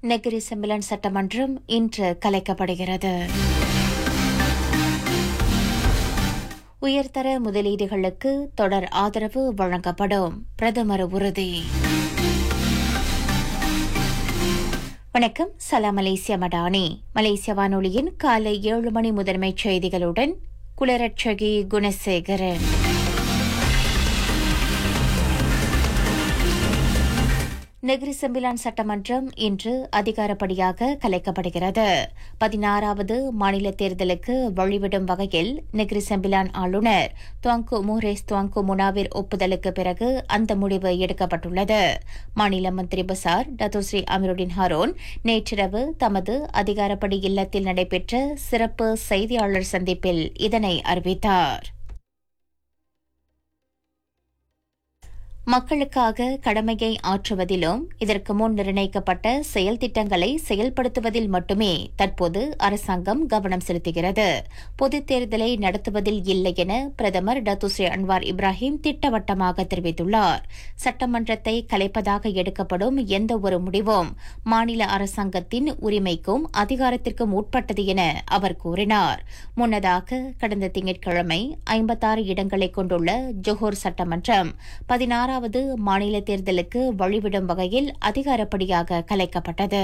Negeri செம்பிலன் சட்டமன்றம் இன்று கலைக்கப்படுகிறது உயர்தர முதலீடுகளுக்கு தொடர் ஆதரவு வழங்கப்படும் பிரதமர் உறுதி வணக்கம் சலாம் மலேசியா மடானி மலேசிய வானொலியின் காலை ஏழு மணி முதன்மைச் செய்திகளுடன் குலரட்சகி குணசேகரன் நெகிரி செம்பிலான் சட்டமன்றம் இன்று அதிகாரப்படியாக கலைக்கப்படுகிறது பதினாறாவது மாநில தேர்தலுக்கு வழிவிடும் வகையில் நெகிரி செம்பிலான் ஆளுநர் துவாங்கு மோரேஸ் துவாங்கு முனாவிர் ஒப்புதலுக்கு பிறகு அந்த முடிவு எடுக்கப்பட்டுள்ளது மாநில மந்திரி பசார் டத்துஸ்ரீ அமீருடின் ஹாரோன் நேற்றிரவு தமது அதிகாரப்படி இல்லத்தில் நடைபெற்ற சிறப்பு செய்தியாளர் சந்திப்பில் இதனை அறிவித்தார் மக்களுக்காக கடமையை ஆற்றுவதிலும் இதற்கு முன் நிர்ணயிக்கப்பட்ட செயல் திட்டங்களை செயல்படுத்துவதில் மட்டுமே தற்போது அரசாங்கம் கவனம் செலுத்துகிறது பொதுத் தேர்தலை நடத்துவதில் இல்லை என பிரதமர் டத்துஸ்ரீ அன்வார் இப்ராஹிம் திட்டவட்டமாக தெரிவித்துள்ளார் சட்டமன்றத்தை கலைப்பதாக எடுக்கப்படும் எந்த ஒரு முடிவும் மாநில அரசாங்கத்தின் உரிமைக்கும் அதிகாரத்திற்கும் உட்பட்டது என அவர் கூறினார் முன்னதாக கடந்த திங்கட்கிழமை ஐம்பத்தாறு இடங்களை கொண்டுள்ள ஜொஹோர் சட்டமன்றம் பதினாறு ஆறாவது மாநில தேர்தலுக்கு வழிவிடும் வகையில் அதிகாரப்படியாக கலைக்கப்பட்டது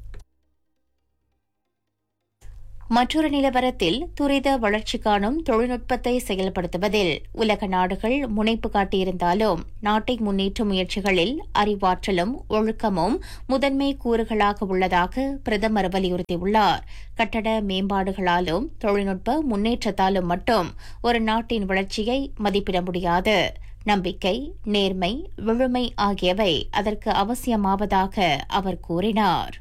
மற்றொரு நிலவரத்தில் துரித வளர்ச்சி காணும் தொழில்நுட்பத்தை செயல்படுத்துவதில் உலக நாடுகள் முனைப்பு காட்டியிருந்தாலும் நாட்டை முன்னேற்றும் முயற்சிகளில் அறிவாற்றலும் ஒழுக்கமும் முதன்மை கூறுகளாக உள்ளதாக பிரதமர் வலியுறுத்தியுள்ளார் கட்டட மேம்பாடுகளாலும் தொழில்நுட்ப முன்னேற்றத்தாலும் மட்டும் ஒரு நாட்டின் வளர்ச்சியை மதிப்பிட முடியாது நம்பிக்கை நேர்மை விழுமை ஆகியவை அதற்கு அவசியமாவதாக அவர் கூறினார்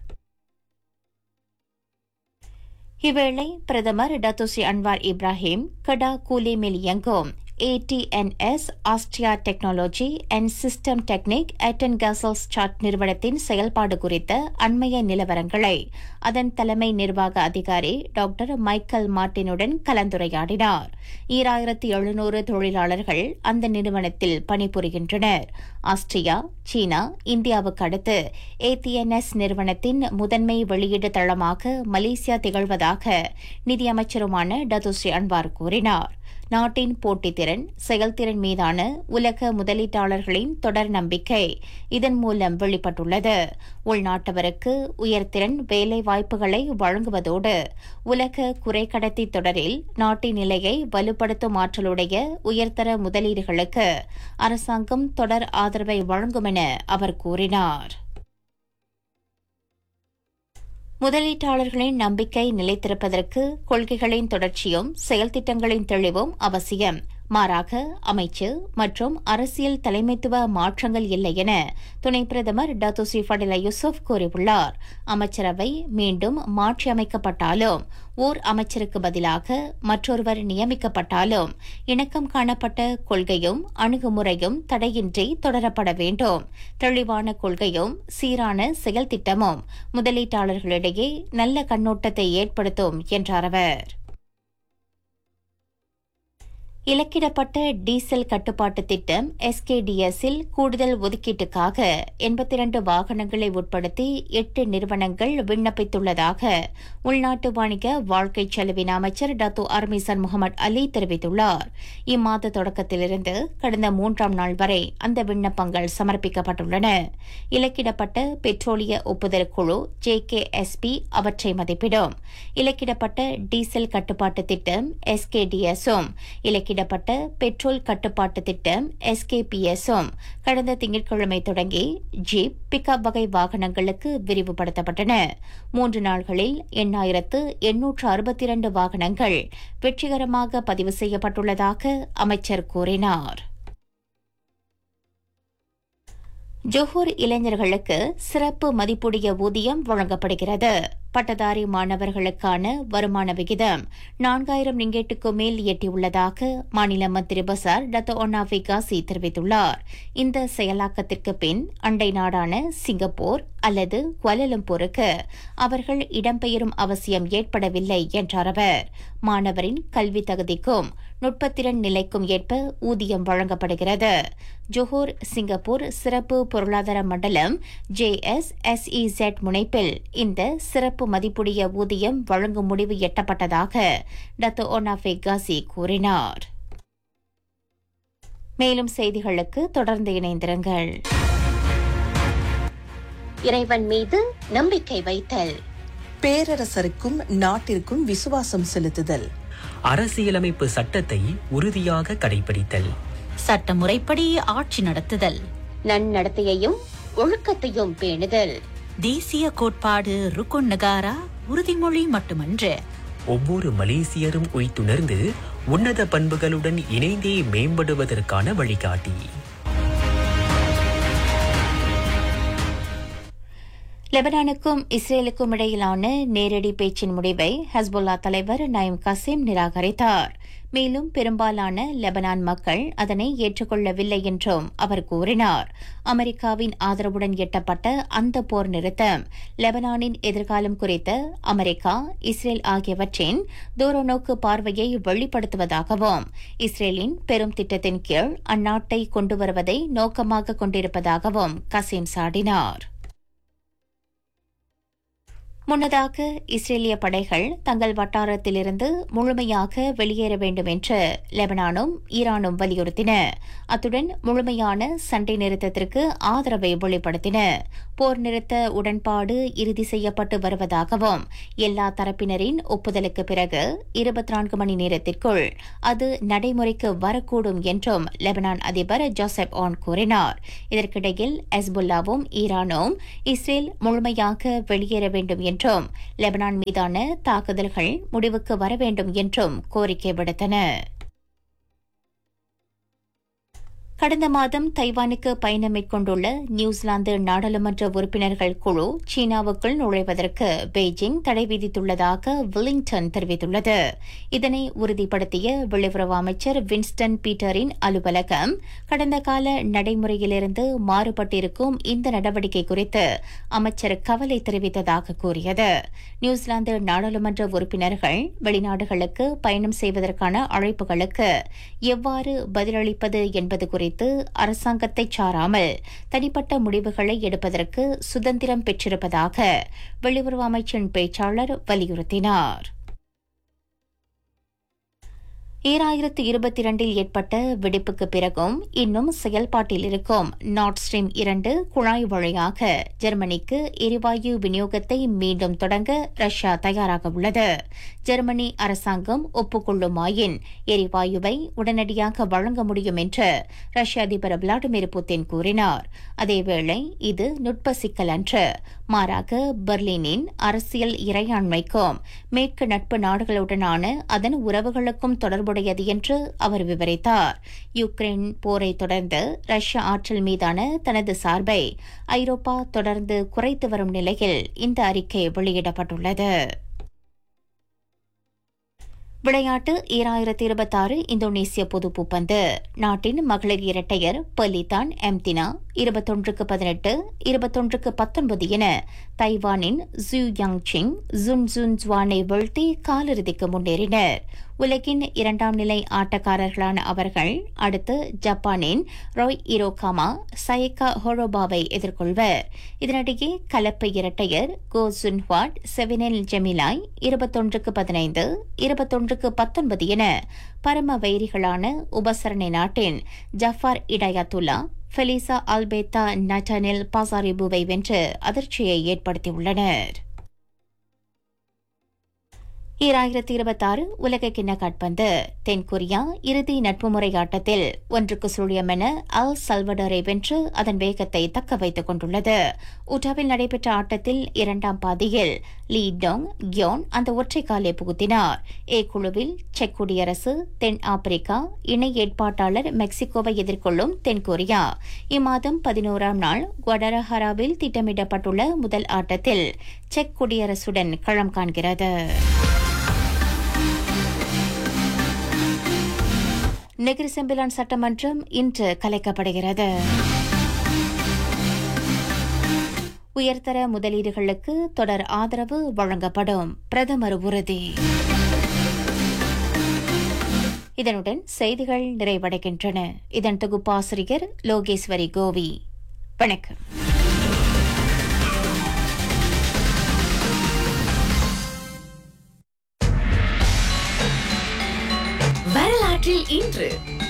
இவ்வேளை பிரதமர் டத்துஸ்ரீ அன்வார் இப்ராஹிம் கடா கூலிமில் இயங்கும் ATNS Austria technology and system டெக்னிக் அட்டன் கசல்ஸ் சாட் நிறுவனத்தின் செயல்பாடு குறித்த அண்மைய நிலவரங்களை அதன் தலைமை நிர்வாக அதிகாரி டாக்டர் மைக்கேல் மார்டினுடன் கலந்துரையாடினார் ஈராயிரத்து எழுநூறு தொழிலாளர்கள் அந்த நிறுவனத்தில் பணிபுரிகின்றனர் ஆஸ்திரியா சீனா இந்தியாவுக்கு அடுத்து ஏடிஎன்எஸ் நிறுவனத்தின் முதன்மை வெளியீடு தளமாக மலேசியா திகழ்வதாக நிதியமைச்சருமான டத்துஸ்ரீ அன்வார் கூறினார் நாட்டின் போட்டித்திறன் செயல்திறன் மீதான உலக முதலீட்டாளர்களின் தொடர் நம்பிக்கை இதன் மூலம் வெளிப்பட்டுள்ளது உள்நாட்டவருக்கு உயர்திறன் வேலை வாய்ப்புகளை வழங்குவதோடு உலக குறைக்கடத்தி தொடரில் நாட்டின் நிலையை வலுப்படுத்தும் ஆற்றலுடைய உயர்தர முதலீடுகளுக்கு அரசாங்கம் தொடர் ஆதரவை வழங்கும் என அவர் கூறினார் முதலீட்டாளர்களின் நம்பிக்கை நிலைத்திருப்பதற்கு கொள்கைகளின் தொடர்ச்சியும் செயல்திட்டங்களின் தெளிவும் அவசியம் மாறாக அமைச்சு மற்றும் அரசியல் தலைமைத்துவ மாற்றங்கள் இல்லை என துணை பிரதமர் டத்துஸ்ரீ ஃபடிலா யூசுப் கூறியுள்ளார் அமைச்சரவை மீண்டும் மாற்றியமைக்கப்பட்டாலும் ஓர் அமைச்சருக்கு பதிலாக மற்றொருவர் நியமிக்கப்பட்டாலும் இணக்கம் காணப்பட்ட கொள்கையும் அணுகுமுறையும் தடையின்றி தொடரப்பட வேண்டும் தெளிவான கொள்கையும் சீரான செயல் திட்டமும் முதலீட்டாளர்களிடையே நல்ல கண்ணோட்டத்தை ஏற்படுத்தும் என்றார் அவர் இலக்கிடப்பட்ட டீசல் கட்டுப்பாட்டு திட்டம் எஸ்கேடிஎஸில் கூடுதல் ஒதுக்கீட்டுக்காக எண்பத்தி இரண்டு வாகனங்களை உட்படுத்தி எட்டு நிறுவனங்கள் விண்ணப்பித்துள்ளதாக உள்நாட்டு வணிக வாழ்க்கை செலவின அமைச்சர் டாத்து அர்மிசன் முகமது அலி தெரிவித்துள்ளார் இம்மாத தொடக்கத்திலிருந்து கடந்த மூன்றாம் நாள் வரை அந்த விண்ணப்பங்கள் சமர்ப்பிக்கப்பட்டுள்ளன இலக்கிடப்பட்ட பெட்ரோலிய ஒப்புதல் குழு ஜே கே எஸ்பி அவற்றை மதிப்பிடும் இலக்கிடப்பட்ட டீசல் கட்டுப்பாட்டு திட்டம் எஸ்கேடிஎஸும் இலக்கிட கணக்கிடப்பட்ட பெட்ரோல் கட்டுப்பாட்டு திட்டம் எஸ்கேபிஎஸும் கடந்த திங்கட்கிழமை தொடங்கி ஜீப் பிக்கப் வகை வாகனங்களுக்கு விரிவுபடுத்தப்பட்டன மூன்று நாள்களில் எண்ணாயிரத்து எண்ணூற்று அறுபத்தி இரண்டு வாகனங்கள் வெற்றிகரமாக பதிவு செய்யப்பட்டுள்ளதாக அமைச்சர் கூறினார் ஜொஹூர் இளைஞர்களுக்கு சிறப்பு மதிப்புடைய ஊதியம் வழங்கப்படுகிறது பட்டதாரி மாணவர்களுக்கான வருமான விகிதம் நான்காயிரம் ரிங்கெட்டுக்கு மேல் எட்டியுள்ளதாக மாநில மந்திரி பசார் டத்தோ ஒன்னாஃபி காசி தெரிவித்துள்ளார் இந்த செயலாக்கத்திற்கு பின் அண்டை நாடான சிங்கப்பூர் அல்லது குவலலம்பூருக்கு அவர்கள் இடம்பெயரும் அவசியம் ஏற்படவில்லை என்றார் அவர் மாணவரின் கல்வி தகுதிக்கும் நுட்பத்திறன் நிலைக்கும் ஏற்ப ஊதியம் வழங்கப்படுகிறது ஜொஹோர் சிங்கப்பூர் சிறப்பு பொருளாதார மண்டலம் ஜேஎஸ்எஸ்இசெட் முனைப்பில் இந்த சிறப்பு மதிப்புடைய ஊதியம் வழங்கும் முடிவு எட்டப்பட்டதாக டத்து ஒனாஃபே காசி கூறினார் மேலும் செய்திகளுக்கு தொடர்ந்து இணைந்திருங்கள் இறைவன் மீது நம்பிக்கை வைத்தல் பேரரசருக்கும் நாட்டிற்கும் விசுவாசம் செலுத்துதல் அரசியலமைப்பு சட்டத்தை உறுதியாக கடைபிடித்தல் சட்டமுறைப்படி ஆட்சி நடத்துதல் நன்னடத்தையையும் ஒழுக்கத்தையும் பேணுதல் தேசிய கோட்பாடு ருக்குன் நகாரா உறுதிமொழி மட்டுமன்று ஒவ்வொரு மலேசியரும் உய்த்துணர்ந்து உன்னத பண்புகளுடன் இணைந்தே மேம்படுவதற்கான வழிகாட்டி லெபனானுக்கும் இஸ்ரேலுக்கும் இடையிலான நேரடி பேச்சின் முடிவை ஹஸ்புல்லா தலைவர் நயம் கசீம் நிராகரித்தார் மேலும் பெரும்பாலான லெபனான் மக்கள் அதனை ஏற்றுக்கொள்ளவில்லை என்றும் அவர் கூறினார் அமெரிக்காவின் ஆதரவுடன் எட்டப்பட்ட அந்த போர் நிறுத்தம் லெபனானின் எதிர்காலம் குறித்த அமெரிக்கா இஸ்ரேல் ஆகியவற்றின் தூரநோக்கு பார்வையை வெளிப்படுத்துவதாகவும் இஸ்ரேலின் பெரும் திட்டத்தின் கீழ் அந்நாட்டை கொண்டு வருவதை நோக்கமாக கொண்டிருப்பதாகவும் கசீம் சாடினார் முன்னதாக இஸ்ரேலிய படைகள் தங்கள் வட்டாரத்திலிருந்து முழுமையாக வெளியேற வேண்டும் என்று லெபனானும் ஈரானும் வலியுறுத்தின அத்துடன் முழுமையான சண்டை நிறுத்தத்திற்கு ஆதரவை வெளிப்படுத்தின போர் நிறுத்த உடன்பாடு இறுதி செய்யப்பட்டு வருவதாகவும் எல்லா தரப்பினரின் ஒப்புதலுக்கு பிறகு இருபத்தி நான்கு மணி நேரத்திற்குள் அது நடைமுறைக்கு வரக்கூடும் என்றும் லெபனான் அதிபர் ஜோசப் ஆன் கூறினார் இதற்கிடையில் ஹெஸ்புல்லாவும் ஈரானும் இஸ்ரேல் முழுமையாக வெளியேற வேண்டும் என்றும் லெபனான் மீதான தாக்குதல்கள் முடிவுக்கு வர வேண்டும் என்றும் கோரிக்கை விடுத்தன கடந்த மாதம் தைவானுக்கு பயணம் மேற்கொண்டுள்ள நியூசிலாந்து நாடாளுமன்ற உறுப்பினர்கள் குழு சீனாவுக்குள் நுழைவதற்கு பெய்ஜிங் தடை விதித்துள்ளதாக வில்லிங்டன் தெரிவித்துள்ளது இதனை உறுதிப்படுத்திய வெளியுறவு அமைச்சர் வின்ஸ்டன் பீட்டரின் அலுவலகம் கடந்த கால நடைமுறையிலிருந்து மாறுபட்டிருக்கும் இந்த நடவடிக்கை குறித்து அமைச்சர் கவலை தெரிவித்ததாக கூறியது நியூசிலாந்து நாடாளுமன்ற உறுப்பினர்கள் வெளிநாடுகளுக்கு பயணம் செய்வதற்கான அழைப்புகளுக்கு எவ்வாறு பதிலளிப்பது என்பது குறித்து அரசாங்கத்தை சாராமல் தனிப்பட்ட முடிவுகளை எடுப்பதற்கு சுதந்திரம் பெற்றிருப்பதாக வெளியுறவு அமைச்சின் பேச்சாளர் வலியுறுத்தினார் ஈராயிரத்து இருபத்தி இரண்டில் ஏற்பட்ட வெடிப்புக்கு பிறகும் இன்னும் செயல்பாட்டில் இருக்கும் நார்ட் ஸ்ட்ரீம் இரண்டு குழாய் வழியாக ஜெர்மனிக்கு எரிவாயு விநியோகத்தை மீண்டும் தொடங்க ரஷ்யா தயாராக உள்ளது ஜெர்மனி அரசாங்கம் ஒப்புக்கொள்ளுமாயின் எரிவாயுவை உடனடியாக வழங்க முடியும் என்று ரஷ்ய அதிபர் விளாடிமிர் புட்டின் கூறினார் அதேவேளை இது நுட்ப சிக்கல் அன்று மாறாக பெர்லினின் அரசியல் இறையாண்மைக்கும் மேற்கு நட்பு நாடுகளுடனான அதன் உறவுகளுக்கும் தொடர்புடையது என்று அவர் விவரித்தார் யுக்ரைன் போரை தொடர்ந்து ரஷ்ய ஆற்றல் மீதான தனது சார்பை ஐரோப்பா தொடர்ந்து குறைத்து வரும் நிலையில் இந்த அறிக்கை வெளியிடப்பட்டுள்ளது விளையாட்டு ஈராயிரத்தி இருபத்தாறு இந்தோனேசிய பொது பூப்பந்து நாட்டின் மகளிர் இரட்டையர் பலிதான் எம்தினா இருபத்தொன்றுக்கு பதினெட்டு இருபத்தொன்றுக்கு பத்தொன்பது என தைவானின் Ju Yang Ching Jun Jun ஜுவானை வீழ்த்தி காலிறுதிக்கு முன்னேறினர் உலகின் இரண்டாம் நிலை ஆட்டக்காரர்களான அவர்கள் அடுத்து ஜப்பானின் ரோய் இரோகாமா சயக்கா ஹோரோபாவை எதிர்கொள்வர் இதனிடையே கலப்பு இரட்டையர் கோ சுன்ஹுவாட் செவினெல் ஜெமிலாய் இருபத்தொன்றுக்கு பதினைந்து இருபத்தொன்றுக்கு பத்தொன்பது என பரம வைரிகளான உபசரணை நாட்டின் ஜஃபார் இடாயத்துல்லா ஃபெலிசா அல்பேத்தா நட்டனில் பாசாரிபுவை வென்று அதிர்ச்சியை ஏற்படுத்தியுள்ளனர் ஈராயிரத்தி இருபத்தாறு உலக கிண்ண காட்பந்து தென்கொரியா இறுதி நட்பு முறை ஆட்டத்தில் ஒன்றுக்கு சுழியம் என அல் சல்வடரை வென்று அதன் வேகத்தை தக்க வைத்துக் கொண்டுள்ளது உட்டாவில் நடைபெற்ற ஆட்டத்தில் இரண்டாம் பாதியில் லீ டோங் கியோன் அந்த ஒற்றை காலை புகுத்தினார் ஏ குழுவில் செக் குடியரசு தென் ஆப்பிரிக்கா இணை ஏற்பாட்டாளர் மெக்சிகோவை எதிர்கொள்ளும் தென்கொரியா இம்மாதம் பதினோராம் நாள் குவடரஹராவில் திட்டமிடப்பட்டுள்ள முதல் ஆட்டத்தில் செக் குடியரசுடன் களம் காண்கிறது நெகிரி செம்பிலான் சட்டமன்றம் இன்று கலைக்கப்படுகிறது உயர்தர முதலீடுகளுக்கு தொடர் ஆதரவு வழங்கப்படும் பிரதமர் உறுதி இதனுடன் செய்திகள் நிறைவடைகின்றன இதன் தொகுப்பாசிரியர் லோகேஸ்வரி கோவி வணக்கம் வரலாற்றில் இன்று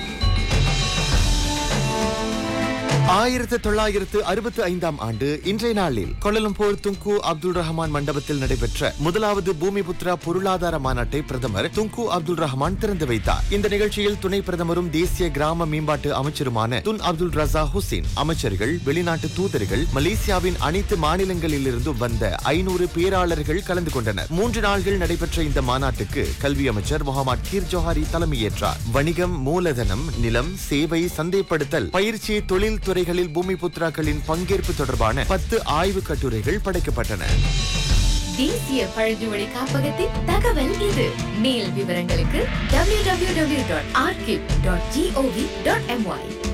ஆயிரத்து தொள்ளாயிரத்து அறுபத்தி ஐந்தாம் ஆண்டு இன்றைய நாளில் கொலலம்பூர் துங்கு அப்துல் ரஹ்மான் மண்டபத்தில் நடைபெற்ற முதலாவது பூமிபுத்ரா பொருளாதார மாநாட்டை பிரதமர் துங்கு அப்துல் ரஹ்மான் திறந்து வைத்தார் இந்த நிகழ்ச்சியில் துணை பிரதமரும் தேசிய கிராம மேம்பாட்டு அமைச்சருமான துன் அப்துல் ரசா ஹுசேன் அமைச்சர்கள் வெளிநாட்டு தூதர்கள் மலேசியாவின் அனைத்து மாநிலங்களிலிருந்தும் வந்த ஐநூறு பேராளர்கள் கலந்து கொண்டனர் மூன்று நாள்கள் நடைபெற்ற இந்த மாநாட்டுக்கு கல்வி அமைச்சர் முகமது கீர் ஜோஹாரி தலைமையேற்றார் வணிகம் மூலதனம் நிலம் சேவை சந்தைப்படுத்தல் பயிற்சி தொழில் துறைகளில் பூமி புத்ராக்களின் பங்கேற்பு தொடர்பான பத்து ஆய்வு கட்டுரைகள் படைக்கப்பட்டன தேசிய பழங்குமொழி காப்பகத்தின் தகவல் இது மேல் விவரங்களுக்கு www.archive.gov.my